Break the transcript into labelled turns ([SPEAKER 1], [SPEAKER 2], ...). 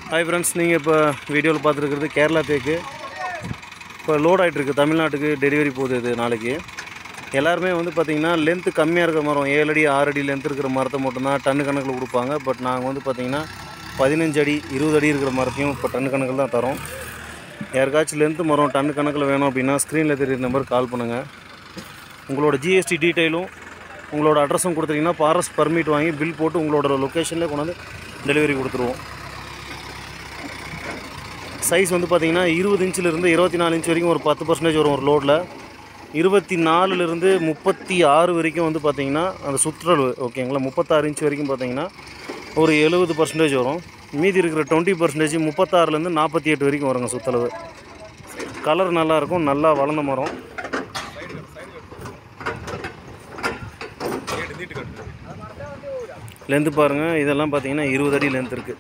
[SPEAKER 1] hi friends நீங்கள் இப்போ வீடியோவில் பார்த்துருக்கிறது கேரளா தேக்கு இப்போ லோட் ஆகிட்டுருக்கு தமிழ்நாட்டுக்கு டெலிவரி போகுது இது நாளைக்கு எல்லாருமே வந்து பார்த்திங்கன்னா லென்த்து கம்மியாக இருக்கிற மரம் ஏழு அடி ஆறு அடி லென்த் இருக்கிற மரத்தை மட்டும்தான் டன்னு கணக்கில் கொடுப்பாங்க பட் நாங்கள் வந்து பார்த்திங்கன்னா பதினஞ்சு அடி இருபது அடி இருக்கிற மரத்தையும் இப்போ டன்னு கணக்கில் தான் தரோம் யாருக்காச்சும் லென்த்து மரம் டன்னு கணக்கில் வேணும் அப்படின்னா ஸ்க்ரீனில் தெரியுற நம்பர் கால் பண்ணுங்கள் உங்களோட ஜிஎஸ்டி டீட்டெயிலும் உங்களோட அட்ரஸும் கொடுத்துட்டிங்கன்னா ஃபாரஸ்ட் பர்மிட் வாங்கி பில் போட்டு உங்களோட லொக்கேஷன்லேயே கொண்டாந்து டெலிவரி கொடுத்துருவோம் சைஸ் வந்து பார்த்தீங்கன்னா இருபது இன்ச்சிலிருந்து இருபத்தி நாலு இன்ச் வரைக்கும் ஒரு பத்து பர்சன்டேஜ் வரும் ஒரு லோடில் இருபத்தி நாலுலேருந்து முப்பத்தி ஆறு வரைக்கும் வந்து பார்த்தீங்கன்னா அந்த சுற்றளவு ஓகேங்களா முப்பத்தாறு இன்ச் வரைக்கும் பார்த்தீங்கன்னா ஒரு எழுபது பர்சன்டேஜ் வரும் மீதி இருக்கிற டுவெண்ட்டி பர்சன்டேஜ் முப்பத்தாறுலேருந்து நாற்பத்தி எட்டு வரைக்கும் வருங்க சுற்றளவு கலர் நல்லாயிருக்கும் நல்லா வளர்ந்த மரம் லென்த்து பாருங்கள் இதெல்லாம் பார்த்தீங்கன்னா இருபது அடி லென்த் இருக்குது